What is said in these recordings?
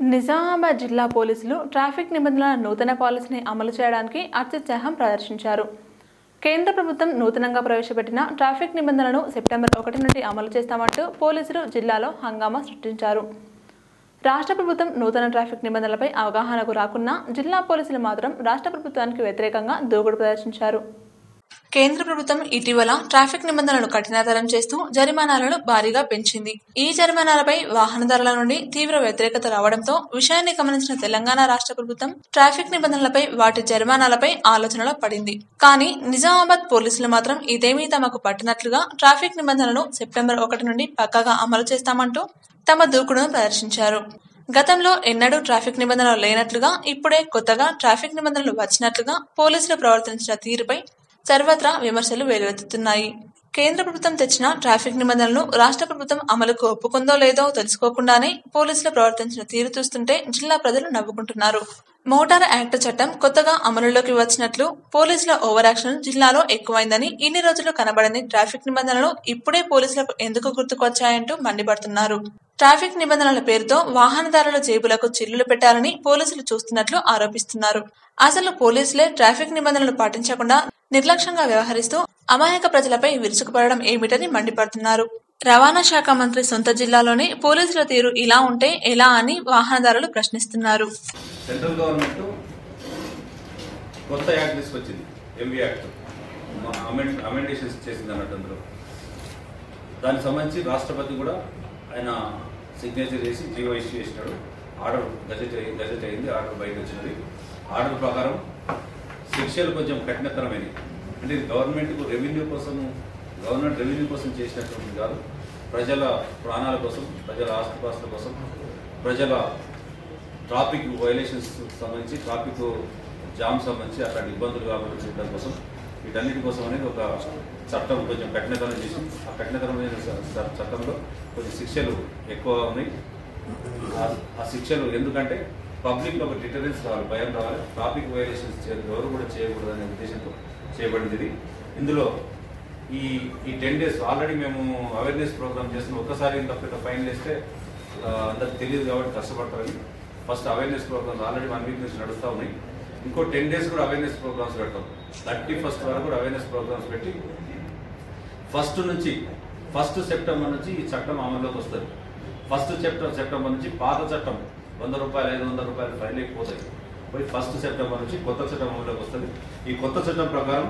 నిజామాబాద్ జిల్లా పోలీసులు ట్రాఫిక్ నిబంధనల నూతన పాలసీని అమలు చేయడానికి అత్యుత్సాహం ప్రదర్శించారు కేంద్ర ప్రభుత్వం నూతనంగా ప్రవేశపెట్టిన ట్రాఫిక్ నిబంధనలను సెప్టెంబర్ ఒకటి నుండి అమలు చేస్తామంటూ పోలీసులు జిల్లాలో హంగామా సృష్టించారు రాష్ట్ర ప్రభుత్వం నూతన ట్రాఫిక్ నిబంధనలపై అవగాహనకు రాకున్నా జిల్లా పోలీసులు మాత్రం రాష్ట్ర ప్రభుత్వానికి వ్యతిరేకంగా దూకుడు ప్రదర్శించారు కేంద్ర ప్రభుత్వం ఇటీవల ట్రాఫిక్ నిబంధనలను కఠినతరం చేస్తూ జరిమానాలను భారీగా పెంచింది ఈ జరిమానాలపై వాహనదారుల నుండి తీవ్ర వ్యతిరేకత రావడంతో విషయాన్ని గమనించిన తెలంగాణ రాష్ట్ర ప్రభుత్వం ట్రాఫిక్ నిబంధనలపై వాటి జరిమానాలపై ఆలోచనలో పడింది కానీ నిజామాబాద్ పోలీసులు మాత్రం ఇదేమీ తమకు పట్టినట్లుగా ట్రాఫిక్ నిబంధనలను సెప్టెంబర్ ఒకటి నుండి పక్కాగా అమలు చేస్తామంటూ తమ దూకుడును ప్రదర్శించారు గతంలో ఎన్నడూ ట్రాఫిక్ నిబంధనలు లేనట్లుగా ఇప్పుడే కొత్తగా ట్రాఫిక్ నిబంధనలు వచ్చినట్లుగా పోలీసులు ప్రవర్తించిన తీరుపై సర్వత్రా విమర్శలు వెలువెత్తుతున్నాయి కేంద్ర ప్రభుత్వం తెచ్చిన ట్రాఫిక్ నిబంధనలను రాష్ట్ర ప్రభుత్వం అమలుకు ఒప్పుకుందో లేదో తెలుసుకోకుండానే పోలీసులు ప్రవర్తించిన తీరు చూస్తుంటే జిల్లా ప్రజలు నవ్వుకుంటున్నారు మోటార్ యాక్ట్ చట్టం కొత్తగా అమలులోకి వచ్చినట్లు పోలీసుల ఓవర్ యాక్షన్ జిల్లాలో ఎక్కువైందని ఇన్ని రోజులు కనబడని ట్రాఫిక్ నిబంధనలు ఇప్పుడే పోలీసులకు ఎందుకు గుర్తుకొచ్చాయంటూ మండిపడుతున్నారు ట్రాఫిక్ నిబంధనల పేరుతో వాహనదారుల జేబులకు చిల్లులు పెట్టాలని పోలీసులు చూస్తున్నట్లు ఆరోపిస్తున్నారు అసలు పోలీసులే ట్రాఫిక్ నిబంధనలు పాటించకుండా నిర్లక్ష్యంగా వ్యవహరిస్తూ అమాయక ప్రజలపై విరుచుకుపడడం ఏమిటని మండిపడుతున్నారు రవాణా శాఖ మంత్రి సొంత జిల్లాలోనే పోలీసుల తీరు ఇలా ఉంటే ఎలా అని వాహనదారులు ప్రశ్నిస్తున్నారు సెంట్రల్ గవర్నమెంట్ కొత్త యాక్ట్ తీసుకొచ్చింది ఎంవి యాక్ట్ అమెండ్ అమెండేషన్స్ చేసింది అన్నట్టు అందులో దానికి సంబంధించి రాష్ట్రపతి కూడా ఆయన సిగ్నేచర్ చేసి జీవో ఇష్యూ చేసినాడు ఆర్డర్ గజెట్ అయ్యి- గజెట్ అయింది ఆర్డర్ బయట వచ్చినది ఆర్డర్ ప్రకారం శిక్షలు కొంచెం కఠినతరమైనవి అంటే ఇది గవర్నమెంట్కు రెవెన్యూ కోసం గవర్నమెంట్ రెవెన్యూ కోసం చేసినటువంటిది కాదు ప్రజల ప్రాణాల కోసం ప్రజల ఆస్తిపాస్తుల కోసం ప్రజల ట్రాఫిక్ వైలేషన్స్ సంబంధించి ట్రాఫిక్ జామ్ సంబంధించి అట్లాంటి ఇబ్బందులు కాకుండా చేయడం కోసం వీటన్నిటి కోసం అనేది ఒక చట్టం కొంచెం కఠినతరం చేసి ఆ కఠినతరమైన చ- చ- చట్టంలో కొంచెం శిక్షలు ఎక్కువ ఉన్నాయి ఆ- ఆ శిక్షలు ఎందుకంటే పబ్లిక్ ఒక డిటరెన్స్ రావాలి భయం రావాలి ట్రాఫిక్ వైలేషన్స్ చేయదు ఎవరు కూడా చేయకూడదు అనే ఉద్దేశంతో చేయబడింది ఇది ఇందులో ఈ ఈ టెన్ డేస్ ఆల్రెడీ మేము అవేర్నెస్ ప్రోగ్రామ్ చేస్తున్నాం ఒక్కసారి ఇంత పెద్ద ఫైన్ వేస్తే ఆ, అందరికి తెలియదు కాబట్టి కష్టపడతారని first awareness programs already one week నుంచి నడుస్తూ ఉన్నాయి ఇంకో టెన్ డేస్ కూడా అవేర్నెస్ ప్రోగ్రామ్స్ పెడతాం థర్టీ ఫస్ట్ వరకు కూడా అవేర్నెస్ ప్రోగ్రామ్స్ పెట్టి ఫస్ట్ నుంచి ఫస్ట్ సెప్టెంబర్ నుంచి ఈ చట్టం అమల్లోకి వస్తుంది ఫస్ట్ సెప్టెంబర్ సెప్టెంబర్ నుంచి పాత చట్టం వంద రూపాయలు ఐదు వందల రూపాయలు ఫైన్ అయిపోతాయి పోయి ఫస్ట్ సెప్టెంబర్ నుంచి కొత్త చట్టం అమల్లోకి వస్తుంది ఈ కొత్త చట్టం ప్రకారం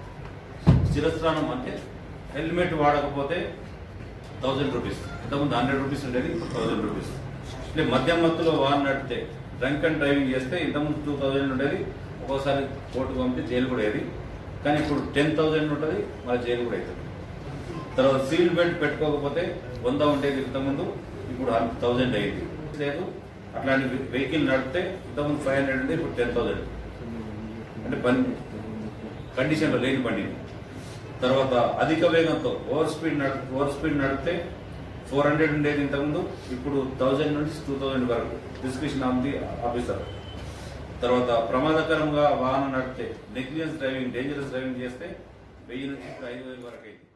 శిరస్త్రానం అంటే హెల్మెట్ వాడకపోతే థౌజండ్ రూపీస్ ఇంతకుముందు హండ్రెడ్ రూపీస్ ఉండేది ఇప్పుడు థౌజండ్ రూపీస్ అంటే మధ్య మత్తులో వాహనం నడిపితే డ్రంక్ అండ్ డ్రైవింగ్ చేస్తే ఇంతకుముందు టూ థౌజండ్ ఉండేది ఒక్కోసారి కోర్టుకు పంపితే జైలు కూడా అయ్యేది కానీ ఇప్పుడు టెన్ థౌజండ్ ఉంటుంది మరి జైలు కూడా అవుతుంది తర్వాత సీల్ బెల్ట్ పెట్టుకోకపోతే వంద ఉండేది ఇంతకుముందు ఇప్పుడు థౌజండ్ అయ్యింది లేదు అట్లాంటి వెహికల్ నడిపితే ఇంతకుముందు ఫైవ్ హండ్రెడ్ ఉంది ఇప్పుడు టెన్ థౌజండ్ అంటే బండి కండిషన్లో లేని బండిని తర్వాత అధిక వేగంతో ఓవర్ స్పీడ్ నడు ఓవర్ స్పీడ్ నడిపితే ఫోర్ హండ్రెడ్ ఉండేది ఇంతకుముందు ఇప్పుడు థౌజండ్ నుంచి టూ థౌజండ్ వరకు డిస్క్రిప్షన్ ఆఫ్ ది ఆఫీసర్ తర్వాత ప్రమాదకరంగా వాహనం నడిపితే నెగ్లిజెన్స్ డ్రైవింగ్ డేంజరస్ డ్రైవింగ్ చేస్తే వెయ్యి నుంచి ఇప్పుడు ఐదు వేల వరకు అయింది